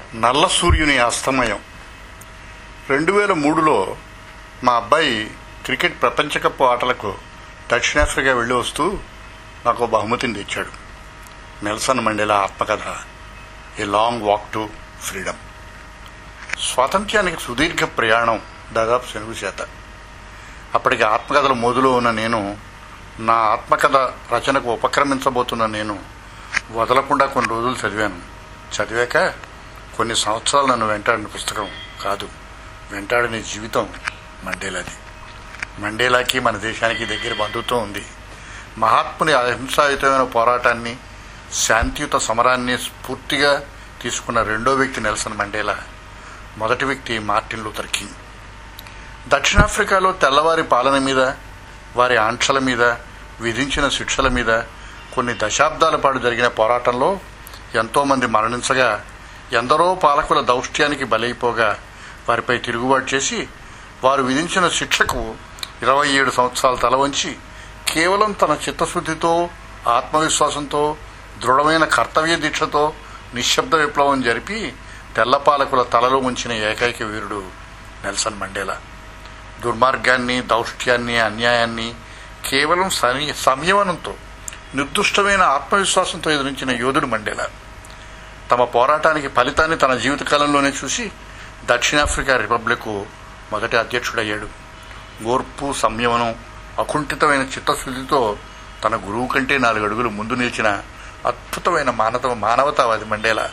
నల్ల సూర్యుని అస్తమయం రెండు వేల మూడులో మా అబ్బాయి క్రికెట్ ప్రపంచ కప్ ఆటలకు దక్షిణాఫ్రికా వెళ్ళి వస్తూ నాకు ఓ బహుమతిని తెచ్చాడు నెల్సన్ మండేలా ఆత్మకథ A long walk to freedom స్వాతంత్ర్యానికి సుదీర్ఘ ప్రయాణం దాదాపు శనుగు చేత అప్పటికి ఆత్మకథల మోదులో ఉన్న నేను నా ఆత్మకథ రచనకు ఉపక్రమించబోతున్న నేను వదలకుండా కొన్ని రోజులు చదివాను చదివాక కొన్ని సంవత్సరాలు నన్ను వెంటాడిన పుస్తకం కాదు వెంటాడిన జీవితం మండేలాది మండేలాకి మన దేశానికి దగ్గర బంధుత్వం ఉంది మహాత్ముని అహింసాయుతమైన పోరాటాన్ని శాంతియుత సమరాన్ని స్ఫూర్తిగా తీసుకున్న రెండో వ్యక్తి నెల్సన్ మండేలా మొదటి వ్యక్తి మార్టిన్ లూథర్ కింగ్ దక్షిణాఫ్రికాలో తెల్లవారి పాలన మీద వారి ఆంక్షల మీద విధించిన శిక్షల మీద కొన్ని దశాబ్దాల పాటు జరిగిన పోరాటంలో ఎంతోమంది మరణించగా ఎందరో పాలకుల దౌష్ట్యానికి బలైపోగా వారిపై తిరుగుబాటు చేసి వారు విధించిన శిక్షకు ఇరవై ఏడు సంవత్సరాల తల వంచి కేవలం తన చిత్తశుద్ధితో ఆత్మవిశ్వాసంతో దృఢమైన కర్తవ్య దీక్షతో నిశ్శబ్ద విప్లవం జరిపి తెల్ల పాలకుల తలలో ఉంచిన ఏకైక వీరుడు నెల్సన్ మండేలా దుర్మార్గాన్ని దౌష్ట్యాన్ని అన్యాయాన్ని కేవలం సని సంయమనంతో నిర్దుష్టమైన ఆత్మవిశ్వాసంతో ఎదిరించిన యోధుడు మండేలా తమ పోరాటానికి ఫలితాన్ని తన జీవితకాలంలోనే చూసి దక్షిణాఫ్రికా రిపబ్లిక్ మొదటి అధ్యక్షుడయ్యాడు ఓర్పు సంయమనం అకుంఠితమైన చిత్తశుద్ధితో తన గురువు కంటే నాలుగు అడుగులు ముందు నిలిచిన అద్భుతమైన మానవ మానవతావాది మండేలా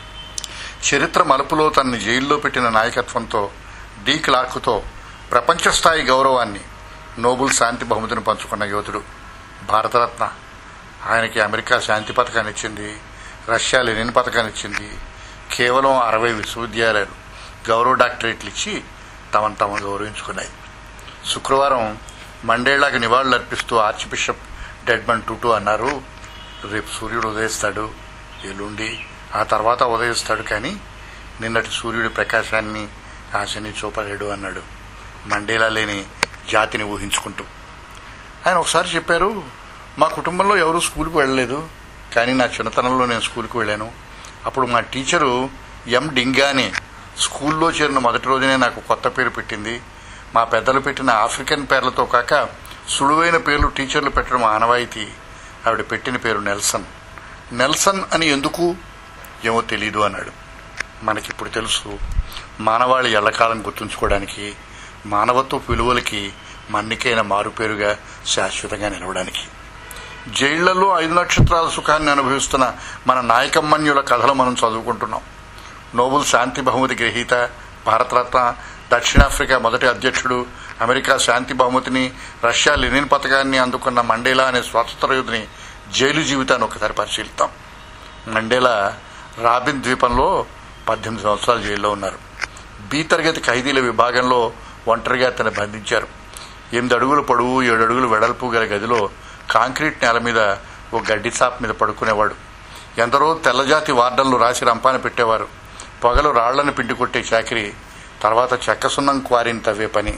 చరిత్ర మలుపులో తనని జైల్లో పెట్టిన నాయకత్వంతో డీ క్లార్క్తో ప్రపంచ స్థాయి గౌరవాన్ని నోబుల్ శాంతి బహుమతిని పంచుకున్న యోధుడు భారతరత్న ఆయనకి అమెరికా శాంతి పథకాన్ని ఇచ్చింది రష్యా లెనిన్ పథకాన్ని ఇచ్చింది కేవలం అరవై విశ్వవిద్యాలయాలు గౌరవ డాక్టరేట్లు ఇచ్చి తమను తాము గౌరవించుకున్నాయి శుక్రవారం మండేళ్లకు నివాళులు అర్పిస్తూ ఆర్చ్ బిషప్ డెడ్మన్ టూటు అన్నారు రేపు సూర్యుడు ఉదయిస్తాడు ఎల్లుండి ఆ తర్వాత ఉదయిస్తాడు కానీ నిన్నటి సూర్యుడి ప్రకాశాన్ని ఆశని చూపలేడు అన్నాడు మండేలా లేని జాతిని ఊహించుకుంటూ ఆయన ఒకసారి చెప్పారు మా కుటుంబంలో ఎవరు స్కూల్కి వెళ్ళలేదు కానీ నా చిన్నతనంలో నేను స్కూల్కి వెళ్ళాను అప్పుడు మా టీచరు ఎం డింగాని స్కూల్లో చేరిన మొదటి రోజునే నాకు కొత్త పేరు పెట్టింది మా పెద్దలు పెట్టిన ఆఫ్రికన్ పేర్లతో కాక సులువైన పేర్లు టీచర్లు పెట్టడం ఆనవాయితీ ఆవిడ పెట్టిన పేరు నెల్సన్ నెల్సన్ అని ఎందుకు ఏమో తెలీదు అన్నాడు మనకిప్పుడు తెలుసు మానవాళి ఎల్లకాలం గుర్తుంచుకోవడానికి మానవత్వ విలువలకి మన్నికైన మారుపేరుగా శాశ్వతంగా నిలవడానికి జైళ్లలో ఐదు నక్షత్రాల సుఖాన్ని అనుభవిస్తున్న మన నాయకమ్మన్యుల కథలు మనం చదువుకుంటున్నాం నోబుల్ శాంతి బహుమతి గ్రహీత భారతరత్న దక్షిణాఫ్రికా మొదటి అధ్యక్షుడు అమెరికా శాంతి బహుమతిని రష్యా లెనిన్ పథకాన్ని అందుకున్న మండేలా అనే స్వాతంత్ర యోధుని జైలు జీవితాన్ని ఒకసారి పరిశీలిద్దాం మండేలా రాబిన్ ద్వీపంలో పద్దెనిమిది సంవత్సరాలు జైల్లో ఉన్నారు బి తరగతి ఖైదీల విభాగంలో ఒంటరిగా అతను బంధించారు ఎనిమిది అడుగుల పొడవు ఏడు అడుగులు వెడల్పు గల గదిలో కాంక్రీట్ నేల మీద ఓ గడ్డి చాప్ మీద పడుకునేవాడు ఎందరో తెల్లజాతి వార్డన్లు రాసి రంపాన పెట్టేవారు పొగలు రాళ్లను పిండి కొట్టే చాకిరి తర్వాత చెక్క సున్నం క్వారీని తవ్వే పని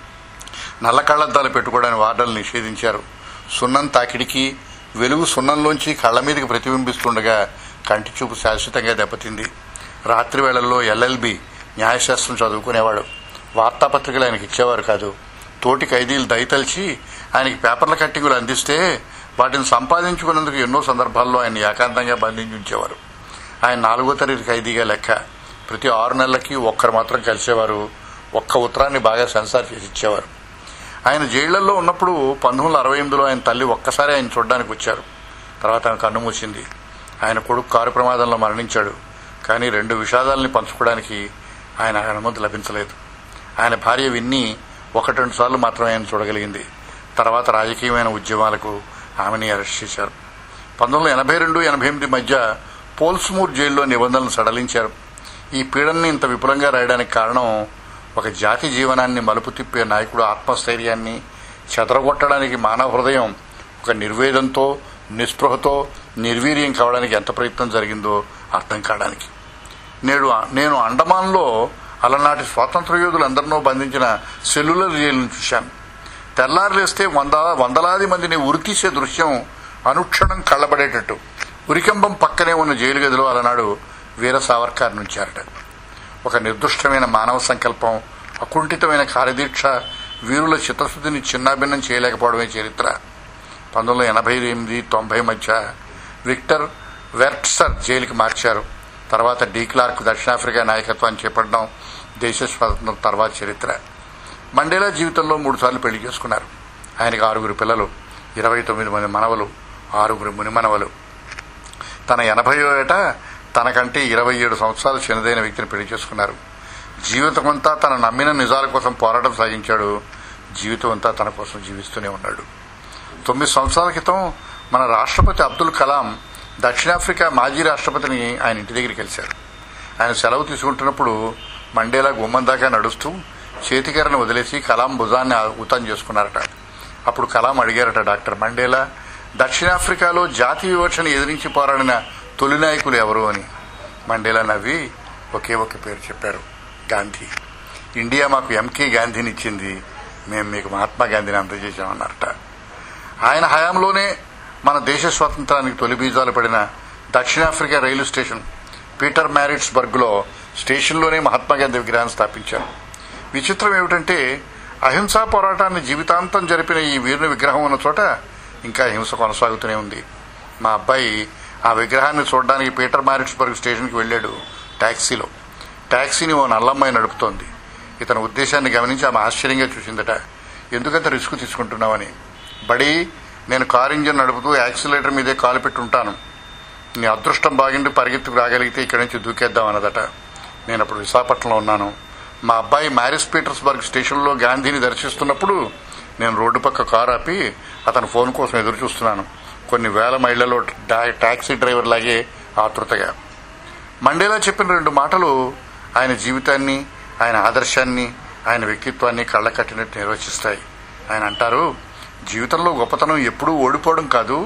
నల్ల కళ్ళద్దాలు పెట్టుకోవడానికి వార్డన్లు నిషేధించారు సున్నం తాకిడికి వెలుగు సున్నంలోంచి కళ్ళ మీదకి ప్రతిబింబిస్తుండగా కంటి చూపు శాశ్వతంగా దెబ్బతింది రాత్రి వేళల్లో ఎల్ఎల్బి న్యాయశాస్త్రం చదువుకునేవాడు వార్తాపత్రికలు ఆయనకి ఇచ్చేవారు కాదు తోటి ఖైదీలు దయతలిచి ఆయనకి పేపర్ల కట్టింగులు అందిస్తే వాటిని సంపాదించుకున్నందుకు ఎన్నో సందర్భాల్లో ఆయన ఏకాంతంగా బంధించి ఉంచేవారు ఆయన నాలుగో తరగతి ఖైదీగా లెక్క ప్రతి ఆరు నెలలకి ఒక్కరు మాత్రం కలిసేవారు ఒక్క ఉత్తరాన్ని బాగా సెన్సార్ చేసి ఇచ్చేవారు ఆయన జైళ్లలో ఉన్నప్పుడు పంతొమ్మిది వందల అరవై ఎనిమిదిలో ఆయన తల్లి ఒక్కసారి ఆయన చూడడానికి వచ్చారు తర్వాత ఆమె కన్ను మూసింది ఆయన కొడుకు కారు ప్రమాదంలో మరణించాడు కానీ రెండు విషాదాలని పంచుకోవడానికి ఆయన అనుమతి లభించలేదు ఆయన భార్య విన్ని ఒకటి రెండు సార్లు మాత్రమే ఆయన చూడగలిగింది తర్వాత రాజకీయమైన ఉద్యమాలకు ఆమెని అరెస్ట్ చేశారు పంతొమ్మిది వందల ఎనభై రెండు ఎనభై ఎనిమిది మధ్య పోల్స్మూర్ జైల్లో నిబంధనలు సడలించారు ఈ పీడనని ఇంత విపులంగా రాయడానికి కారణం ఒక జాతి జీవనాన్ని మలుపు తిప్పే నాయకుడు ఆత్మస్థైర్యాన్ని చెదరగొట్టడానికి మానవ హృదయం ఒక నిర్వేదంతో నిస్పృహతో నిర్వీర్యం కావడానికి ఎంత ప్రయత్నం జరిగిందో అర్థం కావడానికి నేడు నేను అండమాన్లో అలనాటి స్వాతంత్ర యోధులందరినో బంధించిన సెల్యులర్ జైలును చూశాను తెల్లారులేస్తే వంద వందలాది మందిని ఉరితీసే దృశ్యం అనుక్షణం కళ్ళబడేటట్టు ఉరికంబం పక్కనే ఉన్న జైలు గదిలో అలనాడు వీర సావర్కర్ నుంచారట ఒక నిర్దుష్టమైన మానవ సంకల్పం అకుంఠితమైన కార్యదీక్ష వీరుల చిత్తశుద్ధిని చిన్నాభిన్నం చేయలేకపోవడమే చరిత్ర పంతొమ్మిది వందల ఎనభై ఎనిమిది తొంభై మధ్య విక్టర్ వెర్ట్సర్ జైలుకి మార్చారు తర్వాత డీ క్లార్క్ దక్షిణాఫ్రికా నాయకత్వాన్ని చేపట్టడం దేశ స్వాతంత్రం తర్వాత చరిత్ర మండేలా జీవితంలో మూడుసార్లు పెళ్లి చేసుకున్నారు ఆయనకు ఆరుగురు పిల్లలు ఇరవై తొమ్మిది మంది మనవలు ఆరుగురు మునిమనవలు తన ఎనభయో ఏట తనకంటే ఇరవై ఏడు సంవత్సరాలు చిన్నదైన వ్యక్తిని పెళ్లి చేసుకున్నారు జీవితమంతా తన నమ్మిన నిజాల కోసం పోరాటం సాగించాడు జీవితం అంతా తన కోసం జీవిస్తూనే ఉన్నాడు తొమ్మిది సంవత్సరాల క్రితం మన రాష్ట్రపతి అబ్దుల్ కలాం దక్షిణాఫ్రికా మాజీ రాష్ట్రపతిని ఆయన ఇంటి దగ్గరికి కలిశారు ఆయన సెలవు తీసుకుంటున్నప్పుడు మండేలా గుమ్మం దాకా నడుస్తూ చేతికరను వదిలేసి కలాం భుజాన్ని ఉతం చేసుకున్నారట అప్పుడు కలాం అడిగారట డాక్టర్ మండేలా దక్షిణాఫ్రికాలో జాతి వివక్షను ఎదిరించి పోరాడిన తొలి నాయకులు ఎవరు అని మండేలా నవ్వి ఒకే ఒక పేరు చెప్పారు గాంధీ ఇండియా మాకు ఎంకే గాంధీని ఇచ్చింది మేము మీకు మహాత్మా గాంధీని అందజేశామన్నారట ఆయన హయాంలోనే మన దేశ స్వాతంత్రానికి తొలి బీజాలు పడిన దక్షిణాఫ్రికా రైలు స్టేషన్ పీటర్ మ్యారిట్స్బర్గ్లో స్టేషన్లోనే మహాత్మా గాంధీ విగ్రహాన్ని స్థాపించారు విచిత్రం ఏమిటంటే అహింసా పోరాటాన్ని జీవితాంతం జరిపిన ఈ వీరుని విగ్రహం ఉన్న చోట ఇంకా హింస కొనసాగుతూనే ఉంది మా అబ్బాయి ఆ విగ్రహాన్ని చూడడానికి పీటర్ మ్యారిట్స్బర్గ్ స్టేషన్కి వెళ్ళాడు టాక్సీలో టాక్సీని ఓ నల్లమ్మాయి నడుపుతోంది ఇతని ఉద్దేశాన్ని గమనించి ఆమె ఆశ్చర్యంగా చూసిందట ఎందుకంత రిస్క్ తీసుకుంటున్నావని బడి నేను కార్ ఇంజిన్ నడుపుతూ యాక్సిలేటర్ మీదే కాలు పెట్టుంటాను నీ అదృష్టం బాగిండి పరిగెత్తుకు రాగలిగితే ఇక్కడి నుంచి దూకేద్దాం అన్నదట నేను అప్పుడు విశాఖపట్నంలో ఉన్నాను మా అబ్బాయి మ్యారిస్ పీటర్స్బర్గ్ స్టేషన్లో గాంధీని దర్శిస్తున్నప్పుడు నేను రోడ్డు పక్క కారు ఆపి అతని ఫోన్ కోసం ఎదురు చూస్తున్నాను కొన్ని వేల మైళ్లలో డా- టాక్సీ డ్రైవర్ లాగే ఆతృతగా మండేలా చెప్పిన రెండు మాటలు ఆయన జీవితాన్ని ఆయన ఆదర్శాన్ని ఆయన వ్యక్తిత్వాన్ని కళ్ళ కట్టినట్టు నిర్వచిస్తాయి ఆయన అంటారు జీవితంలో గొప్పతనం ఎప్పుడూ ఓడిపోవడం కాదు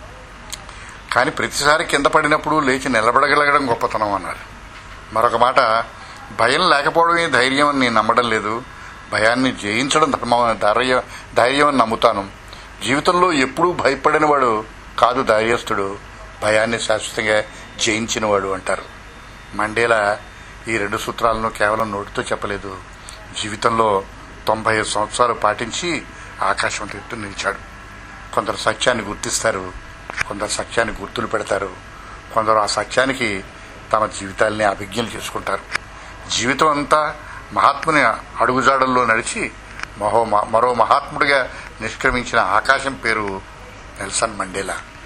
కానీ ప్రతిసారి కింద పడినప్పుడు లేచి నిలబడగలగడం గొప్పతనం అన్నారు మరొక మాట భయం లేకపోవడమే ధైర్యం అని నేను నమ్మడం లేదు భయాన్ని జయించడం ధర్మం ధైర్యం ధైర్యం అని నమ్ముతాను జీవితంలో ఎప్పుడూ భయపడినవాడు కాదు ధైర్యస్తుడు భయాన్ని శాశ్వతంగా జయించినవాడు అంటారు మండేలా ఈ రెండు సూత్రాలను కేవలం నోటితో చెప్పలేదు జీవితంలో తొంభై ఐదు సంవత్సరాలు పాటించి ఆకాశం ఎత్తు నిలిచాడు కొందరు సత్యాన్ని గుర్తిస్తారు కొందరు సత్యాన్ని గుర్తులు పెడతారు కొందరు ఆ సత్యానికి తమ జీవితాల్ని అభిజ్ఞలు చేసుకుంటారు జీవితం అంతా మహాత్ముని అడుగుజాడల్లో నడిచి మహో మరో మహాత్ముడిగా నిష్క్రమించిన ఆకాశం పేరు నెల్సన్ మండేలా